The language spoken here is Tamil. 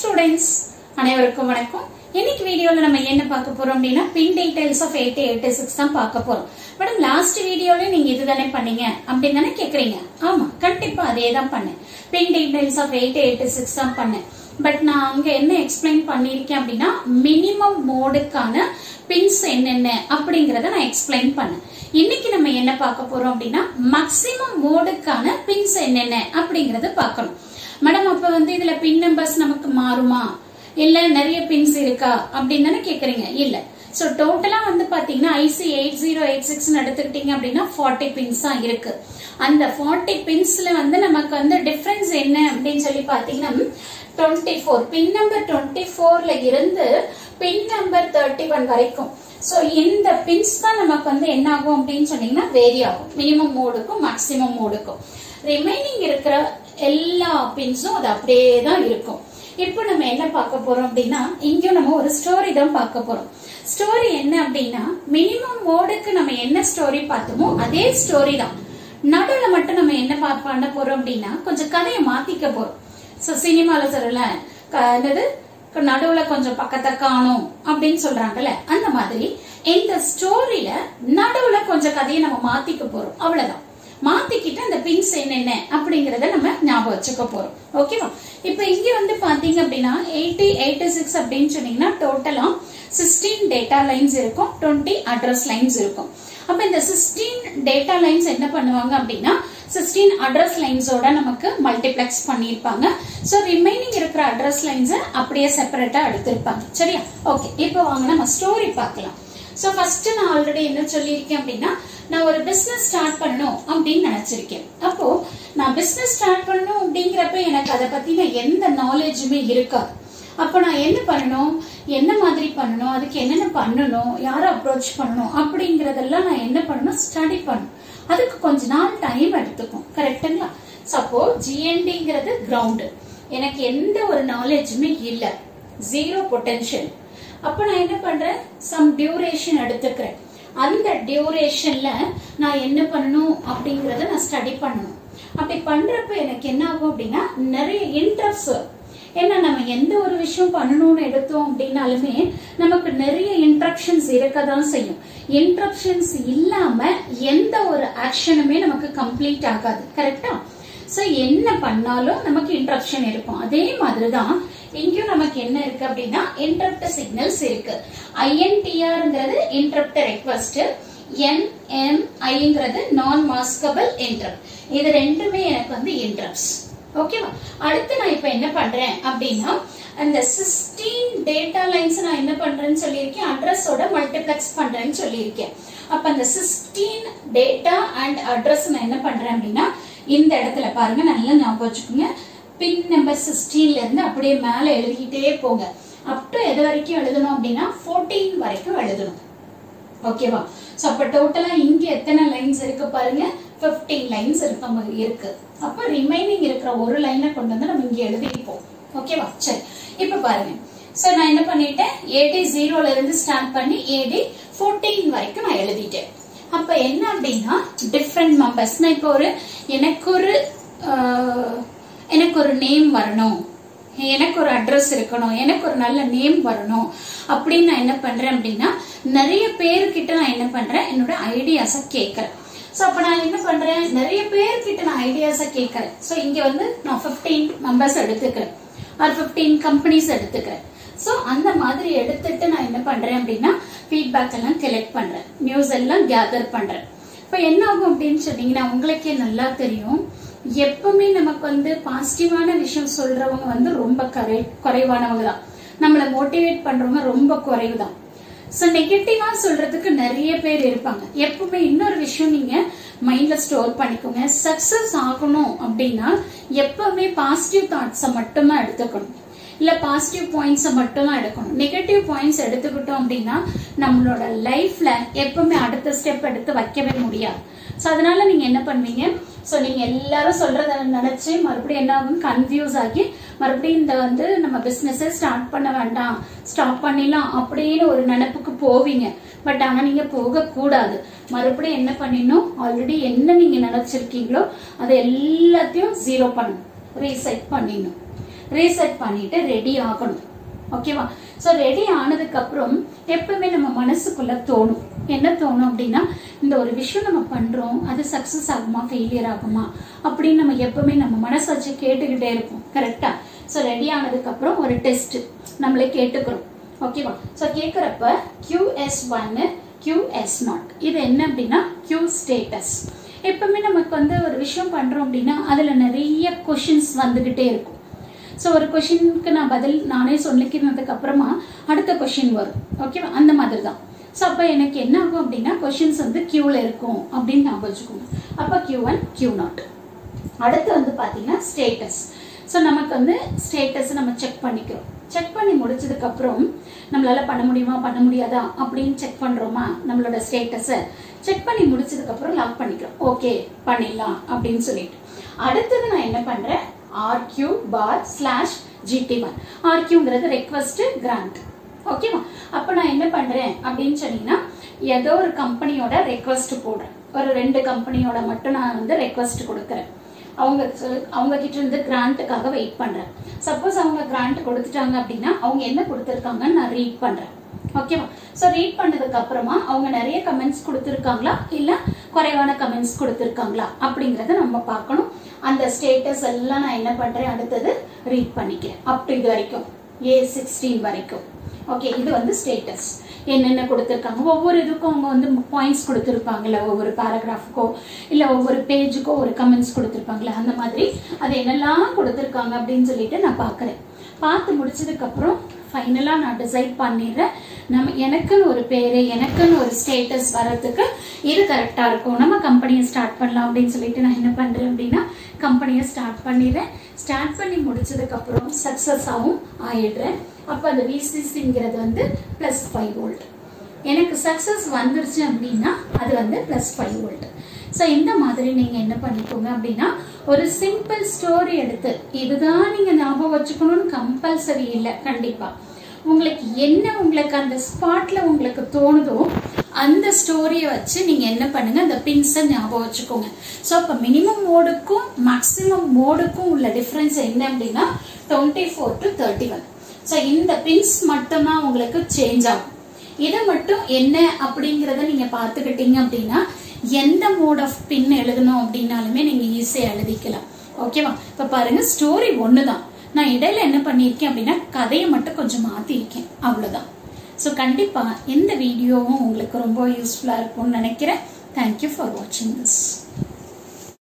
ஸ்டூடெண்ட்ஸ் அனைவருக்கும் வணக்கம் இன்னைக்கு வீடியோல நம்ம என்ன பார்க்க போறோம் அப்படின்னா pin details of eighty eighty six தான் பார்க்க போறோம் மேடம் லாஸ்ட் வீடியோல நீங்க இதுதானே பண்ணீங்க அப்படின்னு தானே கேக்குறீங்க ஆமா கண்டிப்பா அதே தான் பண்ணேன் pin details of eighty eighty six தான் பண்ணேன் பட் நான் அங்க என்ன எக்ஸ்பிளைன் பண்ணிருக்கேன் அப்படின்னா மினிமம் மோடுக்கான பின்ஸ் என்னென்ன அப்படிங்கறத நான் எக்ஸ்பிளைன் பண்ணேன் இன்னைக்கு நம்ம என்ன பார்க்க போறோம் அப்படின்னா மேக்சிமம் மோடுக்கான பின்ஸ் என்னென்ன அப்படிங்கறத பார்க்கணும் மேடம் அப்ப வந்து இதுல பின் நம்பர்ஸ் நமக்கு மாறுமா இல்ல நிறைய பின்ஸ் இருக்கா அப்படின்னு தானே கேக்குறீங்க இல்ல சோ டோட்டலா வந்து பாத்தீங்கன்னா IC eight zero eight six எடுத்துக்கிட்டீங்க அப்படின்னா ஃபார்ட்டி பின்ஸ் தான் இருக்கு அந்த ஃபார்ட்டி பின்ஸ்ல வந்து நமக்கு வந்து டிஃபரன்ஸ் என்ன அப்படின்னு சொல்லி பாத்தீங்கன்னா twenty four pin number twenty ஃபோர்ல இருந்து பின் நம்பர் தேர்ட்டி ஒன் வரைக்கும் சோ இந்த பின்ஸ் தான் நமக்கு வந்து என்ன ஆகும் அப்படின்னு சொன்னீங்கன்னா வேரி ஆகும் மினிமம் மோடுக்கும் மேக்சிமம் மோடுக்கும் ரிமைனிங் இருக்கிற எல்லா பின்ஸும் அது அப்படியே தான் இருக்கும் இப்போ நம்ம என்ன பார்க்க போறோம் அப்படின்னா இங்கேயும் நம்ம ஒரு ஸ்டோரி தான் பார்க்க போறோம் ஸ்டோரி என்ன அப்படின்னா மினிமம் மோடுக்கு நம்ம என்ன ஸ்டோரி பார்த்தோமோ அதே ஸ்டோரி தான் நடுவுல மட்டும் நம்ம என்ன பா- பண்ண போறோம் அப்படின்னா கொஞ்சம் கதையை மாத்திக்க போறோம் சோ சினிமால சொல்லல க- என்னது நடுவுல கொஞ்சம் பக்கத்தை காணும் அப்படின்னு சொல்றாங்கல்ல அந்த மாதிரி இந்த ஸ்டோரியில நடுவுல கொஞ்சம் கதையை நம்ம மாத்திக்க போறோம் அவ்வளவுதான் மாத்திக்கிட்டு அந்த பின்ஸ் என்னென்ன அப்படிங்கறத நம்ம ஞாபகம் வச்சுக்க போறோம் ஓகேவா இப்ப இங்க வந்து பாத்தீங்க அப்படின்னா எயிட்டி எயிட்டி சிக்ஸ் அப்படின்னு சொன்னீங்கன்னா டோட்டலா சிக்ஸ்டீன் டேட்டா லைன்ஸ் இருக்கும் டுவெண்ட்டி அட்ரஸ் லைன்ஸ் இருக்கும் அப்ப இந்த சிக்ஸ்டீன் டேட்டா லைன்ஸ் என்ன பண்ணுவாங்க அப்படின்னா சிக்ஸ்டீன் அட்ரஸ் லைன்ஸோட நமக்கு மல்டிப்ளெக்ஸ் பண்ணியிருப்பாங்க ஸோ ரிமைனிங் இருக்கிற அட்ரஸ் லைன்ஸை அப்படியே செப்பரேட்டா எடுத்திருப்பாங்க சரியா ஓகே இப்போ வாங்க நம்ம ஸ்டோரி பார்க்கலாம் ஸோ ஃபர்ஸ்ட் நான் ஆல்ரெடி என்ன சொல்லியிருக்கேன் அப்படின்னா நான் ஒரு பிசினஸ் ஸ்டார்ட் பண்ணணும் அப்படின்னு நினைச்சிருக்கேன் அப்போ நான் பிசினஸ் ஸ்டார்ட் பண்ணணும் அப்படிங்கிறப்ப எனக்கு அதை பத்தின எந்த நாலேஜுமே இருக்காது அப்போ நான் என்ன பண்ணணும் என்ன மாதிரி பண்ணணும் அதுக்கு என்னென்ன பண்ணணும் யாரை அப்ரோச் பண்ணணும் அப்படிங்கறதெல்லாம் நான் என்ன பண்ணணும் ஸ்டடி பண்ணணும் அதுக்கு கொஞ்ச நாள் டைம் எடுத்துக்கும் கரெக்டுங்களா சப்போ ஜிஎன்டிங்கிறது கிரவுண்டு எனக்கு எந்த ஒரு நாலேஜுமே இல்லை ஜீரோ பொட்டன்ஷியல் அப்ப நான் என்ன பண்றேன் சம் டியூரேஷன் எடுத்துக்கிறேன் அந்த டியூரேஷன்ல நான் என்ன பண்ணணும் அப்படிங்கறத நான் ஸ்டடி பண்ணணும் அப்படி பண்றப்ப எனக்கு என்ன ஆகும் அப்படின்னா நிறைய இன்ட்ரெஸ்ட் ஏன்னா நம்ம எந்த ஒரு விஷயம் பண்ணணும்னு எடுத்தோம் அப்படின்னாலுமே நமக்கு நிறைய இன்ட்ரப்ஷன்ஸ் இருக்க தான் செய்யும் இன்ட்ரப்ஷன்ஸ் இல்லாம எந்த ஒரு ஆக்ஷனுமே நமக்கு கம்ப்ளீட் ஆகாது கரெக்டா சோ என்ன பண்ணாலும் நமக்கு இன்ட்ரப்ஷன் இருக்கும் அதே மாதிரிதான் இங்கேயும் நமக்கு என்ன இருக்கு அப்படின்னா இன்டரப்ட் சிக்னல்ஸ் இருக்கு ஐஎன்டிஆர்ங்கிறது இன்டரப்ட் ரெக்வஸ்ட் என்எம்ஐங்கிறது நான் மாஸ்கபிள் இன்டரப்ட் இது ரெண்டுமே எனக்கு வந்து இன்டரப்ட்ஸ் ஓகேவா அடுத்து நான் இப்ப என்ன பண்றேன் அப்படின்னா அந்த சிக்ஸ்டீன் டேட்டா லைன்ஸ் நான் என்ன பண்றேன்னு சொல்லியிருக்கேன் அட்ரஸோட மல்டிப்ளெக்ஸ் பண்றேன்னு சொல்லியிருக்கேன் அப்ப அந்த சிக்ஸ்டீன் டேட்டா அண்ட் அட்ரஸ் நான் என்ன பண்றேன் அப்படின்னா இந்த இடத்துல பாருங்க நல்லா ஞாபகம் வச்சுக்கோங்க பின் நம்பர் சிக்ஸ்டீன்ல இருந்து அப்படியே மேல எழுதிக்கிட்டே போங்க அப் டு எது வரைக்கும் எழுதணும் அப்படின்னா ஃபோர்டீன் வரைக்கும் எழுதணும் ஓகேவா சோ அப்ப டோட்டலா இங்க எத்தனை லைன்ஸ் இருக்கு பாருங்க 15 லைன்ஸ் இருக்க மாதிரி இருக்கு அப்ப ரிமைனிங் இருக்கிற ஒரு லைனை கொண்டு வந்து நம்ம இங்க எழுதிப்போம் ஓகேவா சரி இப்ப பாருங்க சோ நான் என்ன பண்ணிட்டேன் ஏடி ஜீரோல இருந்து ஸ்டார்ட் பண்ணி ஏடி 14 வரைக்கும் நான் எழுதிட்டேன் அப்ப என்ன அப்படின்னா டிஃப்ரெண்ட் மெம்பர்ஸ் நான் இப்போ ஒரு எனக்கு ஒரு ஆஹ், எனக்கு ஒரு நேம் வரணும் எனக்கு ஒரு அட்ரஸ் இருக்கணும் எனக்கு ஒரு நல்ல நேம் வரணும் அப்படின்னு நான் என்ன பண்றேன் அப்படின்னா நிறைய பேர்கிட்ட நான் என்ன பண்றேன் என்னோட ஐடியாஸ கேட்கறேன் சோ அப்ப நான் என்ன பண்றேன் நிறைய பேர்கிட்ட நான் ஐடியாஸ கேட்கறேன் சோ இங்க வந்து நான் 15 மெம்பர்ஸ் எடுத்துக்கிறேன் ஆர் 15 கம்பெனிஸ் எடுத்துக்கிறேன் சோ அந்த மாதிரி எடுத்துட்டு நான் என்ன பண்றேன் அப்படின்னா ஃபீட்பேக் எல்லாம் கலெக்ட் பண்றேன் நியூஸ் எல்லாம் கேதர் பண்றேன் இப்ப என்ன ஆகும் அப்படின்னு சொன்னீங்கன்னா உங்களுக்கே நல்லா தெரியும் எப்பவுமே நமக்கு வந்து பாசிட்டிவான விஷயம் சொல்றவங்க வந்து ரொம்ப கரை குறைவானவங்க தான் நம்மளை மோட்டிவேட் பண்றவங்க ரொம்ப குறைவு தான் சோ நெகட்டிவா சொல்றதுக்கு நிறைய பேர் இருப்பாங்க எப்பவுமே இன்னொரு விஷயம் நீங்க மைண்ட்ல ஸ்டோர் பண்ணிக்கோங்க சக்சஸ் ஆகணும் அப்படின்னா எப்பவுமே பாசிட்டிவ் தாட்ஸை மட்டும்தான் எடுத்துக்கணும் இல்ல பாசிட்டிவ் பாயிண்ட்ஸை மட்டும்தான் எடுக்கணும் நெகட்டிவ் பாயிண்ட்ஸ் எடுத்துக்கிட்டோம் அப்படின்னா நம்மளோட லைஃப்ல எப்பவுமே அடுத்த ஸ்டெப் எடுத்து வைக்கவே முடியாது சோ அதனால நீங்க என்ன பண்ணுவீங்க சோ நீங்க எல்லாரும் சொல்றத நினைச்சு மறுபடியும் என்ன ஆகும் கன்ஃபியூஸ் ஆகி மறுபடியும் இந்த வந்து நம்ம பிசினஸ் ஸ்டார்ட் பண்ண வேண்டாம் ஸ்டாப் பண்ணிடலாம் அப்படின்னு ஒரு நினைப்புக்கு போவீங்க பட் ஆனா நீங்க போக கூடாது மறுபடியும் என்ன பண்ணிடணும் ஆல்ரெடி என்ன நீங்க நினைச்சிருக்கீங்களோ அதை எல்லாத்தையும் ஜீரோ பண்ணணும் ரீசெட் பண்ணிடணும் ரீசெட் பண்ணிட்டு ரெடி ஆகணும் ஓகேவா ஸோ ரெடி ஆனதுக்கு அப்புறம் எப்பவுமே நம்ம மனசுக்குள்ள தோணும் என்ன தோணும் அப்படின்னா இந்த ஒரு விஷயம் நம்ம பண்றோம் அது சக்சஸ் ஆகுமா ஃபெயிலியர் ஆகுமா அப்படின்னு நம்ம எப்பவுமே நம்ம மனசு வச்சு கேட்டுக்கிட்டே இருப்போம் கரெக்டா ஸோ ரெடி ஆனதுக்கு அப்புறம் ஒரு டெஸ்ட் நம்மளே கேட்டுக்கிறோம் ஓகேவா ஸோ கேட்குறப்ப QS ஒன்னு QS நாட் இது என்ன அப்படின்னா Q ஸ்டேட்டஸ் எப்பவுமே நமக்கு வந்து ஒரு விஷயம் பண்றோம் அப்படின்னா அதுல நிறைய கொஷின்ஸ் வந்துகிட்டே இருக்கும் ஸோ ஒரு கொஷினுக்கு நான் பதில் நானே சொல்லிக்கிறதுக்கு அப்புறமா அடுத்த கொஷின் வரும் ஓகேவா அந்த மாதிரி தான் ஸோ அப்போ எனக்கு என்ன ஆகும் அப்படின்னா கொஷின்ஸ் வந்து கியூவில் இருக்கும் அப்படின்னு ஞாபகம் வச்சுக்கோங்க அப்போ கியூ ஒன் கியூ நாட் அடுத்து வந்து பார்த்தீங்கன்னா ஸ்டேட்டஸ் ஸோ நமக்கு வந்து ஸ்டேட்டஸ் நம்ம செக் பண்ணிக்கிறோம் செக் பண்ணி முடிச்சதுக்கு அப்புறம் நம்மளால பண்ண முடியுமா பண்ண முடியாதா அப்படின்னு செக் பண்றோமா நம்மளோட ஸ்டேட்டஸை செக் பண்ணி முடிச்சதுக்கு அப்புறம் லாக் பண்ணிக்கிறோம் ஓகே பண்ணிடலாம் அப்படின்னு சொல்லிட்டு அடுத்தது நான் என்ன பண்றேன் RQ bar slash GT one ஆர்கியூங்கிறது ரெக்வஸ்ட் கிராண்ட் ஓகேவா அப்போ நான் என்ன பண்றேன் அப்படின்னு சொன்னீங்கன்னா ஏதோ ஒரு கம்பெனியோட ரெக்வஸ்ட் போடுறேன் ஒரு ரெண்டு கம்பெனியோட மட்டும் நான் வந்து ரெக்வஸ்ட் கொடுக்குறேன் அவங்க சொ- அவங்க கிட்ட இருந்து கிராண்ட்டுக்காக வெயிட் பண்றேன் சப்போஸ் அவங்க கிராண்ட் கொடுத்துட்டாங்க அப்படின்னா அவங்க என்ன கொடுத்துருக்காங்கன்னு நான் ரீட் பண்றேன் ஓகேவா ஸோ ரீட் பண்ணதுக்கு அப்புறமா அவங்க நிறைய கமெண்ட்ஸ் கொடுத்துருக்காங்களா இல்ல குறைவான கமெண்ட்ஸ் கொடுத்துருக்காங்களா அப்படிங்கறத நம்ம பார்க்கணும் அந்த ஸ்டேட்டஸ் எல்லாம் நான் என்ன பண்றேன் அடுத்தது ரீட் பண்ணிக்கிறேன் அப் இது வரைக்கும் ஏ சிக்ஸ்டீன் வரைக்கும் ஓகே இது வந்து ஸ்டேட்டஸ் என்னென்ன கொடுத்துருக்காங்க ஒவ்வொரு இதுக்கும் அவங்க வந்து பாயிண்ட்ஸ் கொடுத்துருப்பாங்கல்ல ஒவ்வொரு பேராகிராஃபுக்கோ இல்லை ஒவ்வொரு பேஜுக்கோ ஒரு கமெண்ட்ஸ் கொடுத்துருப்பாங்களே அந்த மாதிரி அது என்னெல்லாம் கொடுத்துருக்காங்க அப்படின்னு சொல்லிட்டு நான் பார்க்குறேன் பார்த்து முடிச்சதுக்கு அப்புறம் ஃபைனலாக நான் டிசைட் பண்ணிடுறேன் நம்ம எனக்குன்னு ஒரு பேரு எனக்குன்னு ஒரு ஸ்டேட்டஸ் வர்றதுக்கு இது கரெக்டாக இருக்கும் நம்ம கம்பெனியை ஸ்டார்ட் பண்ணலாம் அப்படின்னு சொல்லிட்டு நான் என்ன பண்ணுறேன் அப்படின்னா கம்பெனியை ஸ்டார்ட் பண்ணிடுறேன் ஸ்டார்ட் பண்ணி முடிச்சதுக்கு அப்புறம் சக்ஸஸ் ஆகும் ஆயிடுறேன் அப்போ அந்த விசிசிங்கிறது வந்து ப்ளஸ் ஃபைவ் வோல்ட் எனக்கு சக்ஸஸ் வந்துருச்சு அப்படின்னா அது வந்து ப்ளஸ் ஃபைவ் வோல்ட் ஸோ இந்த மாதிரி நீங்கள் என்ன பண்ணிக்கோங்க அப்படின்னா ஒரு சிம்பிள் ஸ்டோரி எடுத்து இதுதான் நீங்கள் ஞாபகம் வச்சுக்கணும்னு கம்பல்சரி இல்லை கண்டிப்பாக உங்களுக்கு என்ன உங்களுக்கு அந்த ஸ்பாட்ல உங்களுக்கு தோணுதோ அந்த ஸ்டோரியை வச்சு நீங்க என்ன பண்ணுங்க அந்த பின்ஸை ஞாபகம் வச்சுக்கோங்க ஸோ இப்போ மினிமம் மோடுக்கும் மேக்ஸிமம் மோடுக்கும் உள்ள டிஃபரன்ஸ் என்ன அப்படின்னா twenty four to thirty one so இந்த பின்ஸ் மட்டும்தான் உங்களுக்கு சேஞ்ச் ஆகும் இதை மட்டும் என்ன அப்படிங்கறத நீங்க பார்த்துக்கிட்டீங்க அப்படின்னா எந்த மோட் ஆஃப் பின் எழுதணும் அப்படின்னாலுமே நீங்க ஈஸியா எழுதிக்கலாம் ஓகேவா இப்ப பாருங்க ஸ்டோரி ஒண்ணுதான் நான் இடையில என்ன பண்ணியிருக்கேன் அப்படின்னா கதையை மட்டும் கொஞ்சம் மாத்திருக்கேன் அவ்வளவுதான் ஸோ கண்டிப்பா இந்த வீடியோவும் உங்களுக்கு ரொம்ப யூஸ்ஃபுல்லா இருக்கும்னு நினைக்கிறேன் தேங்க்யூ ஃபார் வாட்சிங் திஸ்